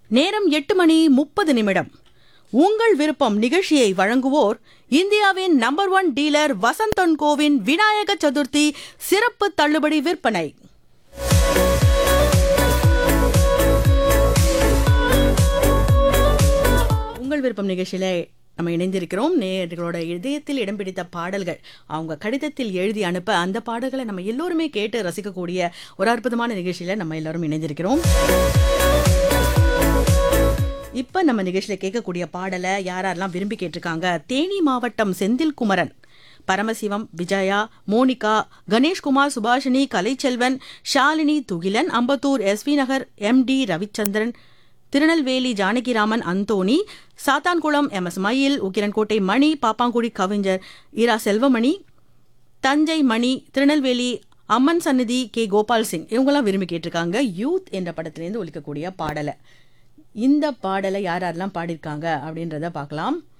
நேரம் எட்டு மணி முப்பது நிமிடம் உங்கள் விருப்பம் நிகழ்ச்சியை வழங்குவோர் இந்தியாவின் நம்பர் ஒன் டீலர் வசந்தன் கோவின் விநாயக சதுர்த்தி சிறப்பு தள்ளுபடி விற்பனை உங்கள் விருப்பம் நிகழ்ச்சியில நம்ம இணைந்திருக்கிறோம் நேர்களோட இதயத்தில் இடம் பிடித்த பாடல்கள் அவங்க கடிதத்தில் எழுதி அனுப்ப அந்த பாடல்களை நம்ம எல்லோருமே கேட்டு ரசிக்கக்கூடிய ஒரு அற்புதமான நிகழ்ச்சியில நம்ம எல்லாரும் இணைந்திருக்கிறோம் இப்ப நம்ம நிகழ்ச்சியில கேட்கக்கூடிய பாடலை யாரெல்லாம் விரும்பி கேட்டிருக்காங்க தேனி மாவட்டம் Senthil Kumaran Paramasivam Vijaya Monica Ganeshkumar Subhashini Kalaiselvan Shalini Thugilan Ambattur S V Nagar M D Ravichandran Tirunelveli Janakiraman Anthony Sathankulam M S Mayil Ukkirankottai மணி பாப்பாங்குடி கவிஞர் இரா செல்வமணி தஞ்சை மணி திருநெல்வேலி அம்மன் சந்நிதி கே கோபால் சிங் இவங்கெல்லாம் விரும்பி கேட்டிருக்காங்க யூத் என்ற படத்திலேருந்து ஒலிக்கக்கூடிய பாடலை இந்த பாடலை யார் யாரெல்லாம் பாடியிருக்காங்க அப்படின்றத பார்க்கலாம்